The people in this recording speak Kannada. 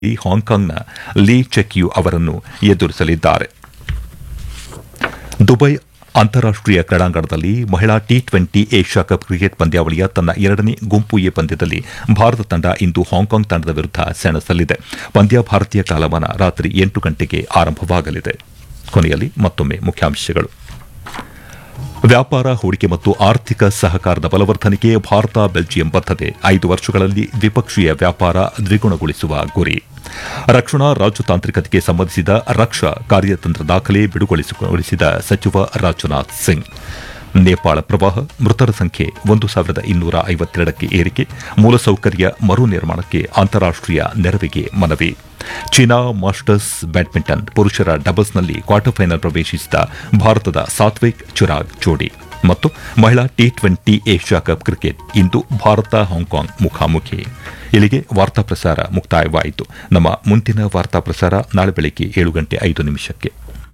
ಹಾಂಕಾಂಗ್ನ ಲೀ ಚೆಕ್ಯು ಅವರನ್ನು ಎದುರಿಸಲಿದ್ದಾರೆ ದುಬೈ ಅಂತಾರಾಷ್ಟೀಯ ಕ್ರೀಡಾಂಗಣದಲ್ಲಿ ಮಹಿಳಾ T twenty Asia cup cricket ಪಂದ್ಯಾವಳಿಯ ತನ್ನ ಎರಡನೇ ಗುಂಪು ಎ ಪಂದ್ಯದಲ್ಲಿ ಭಾರತ ತಂಡ ಇಂದು ಹಾಂಕಾಂಗ್ ತಂಡದ ವಿರುದ್ಧ ಸೆಣಸಲಿದೆ ಪಂದ್ಯ ಭಾರತೀಯ ಕಾಲಮಾನ ರಾತ್ರಿ ಎಂಟು ಗಂಟೆಗೆ ಆರಂಭವಾಗಲಿದೆ ಕೊನೆಯಲ್ಲಿ ಮತ್ತೊಮ್ಮೆ ಮುಖ್ಯಾಂಶಗಳು ವ್ಯಾಪಾರ ಹೂಡಿಕೆ ಮತ್ತು ಆರ್ಥಿಕ ಸಹಕಾರದ ಬಲವರ್ಧನೆಗೆ ಭಾರತ ಬೆಲ್ಜಿಯಂ ಬದ್ಧತೆ ಐದು ವರ್ಷಗಳಲ್ಲಿ ದ್ವಿಪಕ್ಷೀಯ ವ್ಯಾಪಾರ ದ್ವಿಗುಣಗೊಳಿಸುವ ಗುರಿ ರಕ್ಷಣಾ ರಾಜತಾಂತ್ರಿಕತೆಗೆ ಸಂಬಂಧಿಸಿದ ರಕ್ಷಾ ಕಾರ್ಯತಂತ್ರ ದಾಖಲೆ ಬಿಡುಗೊಳಿಸಿದ ಸಚಿವ ರಾಜನಾಥ್ ಸಿಂಗ್ ನೇಪಾಳ ಪ್ರವಾಹ ಮೃತರ ಸಂಖ್ಯೆ ಒಂದು ಸಾವಿರದ ಇನ್ನೂರ ಐವತ್ತೆರಡಕ್ಕೆ ಏರಿಕೆ ಮೂಲಸೌಕರ್ಯ ಮರು ನಿರ್ಮಾಣಕ್ಕೆ ಅಂತಾರಾಷ್ಟೀಯ ನೆರವಿಗೆ ಮನವಿ ಚೀನಾ ಮಾಸ್ಟರ್ಸ್ ಬ್ಯಾಡ್ಮಿಂಟನ್ ಪುರುಷರ ಡಬಲ್ಸ್ನಲ್ಲಿ ಕ್ವಾರ್ಟರ್ ಫೈನಲ್ ಪ್ರವೇಶಿಸಿದ ಭಾರತದ ಸಾತ್ವಿಕ್ ಚಿರಾಗ್ ಜೋಡಿ ಮತ್ತು ಮಹಿಳಾ T twenty Asia cup cricket ಇಂದು ಭಾರತ ಹಾಂಕಾಂಗ್ ಮುಖಾಮುಖಿ ಇಲ್ಲಿಗೆ ವಾರ್ತಾ ಪ್ರಸಾರ ಮುಕ್ತಾಯವಾಯಿತು ನಮ್ಮ ಮುಂದಿನ ವಾರ್ತಾ ಪ್ರಸಾರ ನಾಳೆ ಬೆಳಗ್ಗೆ ಏಳು ಗಂಟೆ ಐದು ನಿಮಿಷಕ್ಕೆ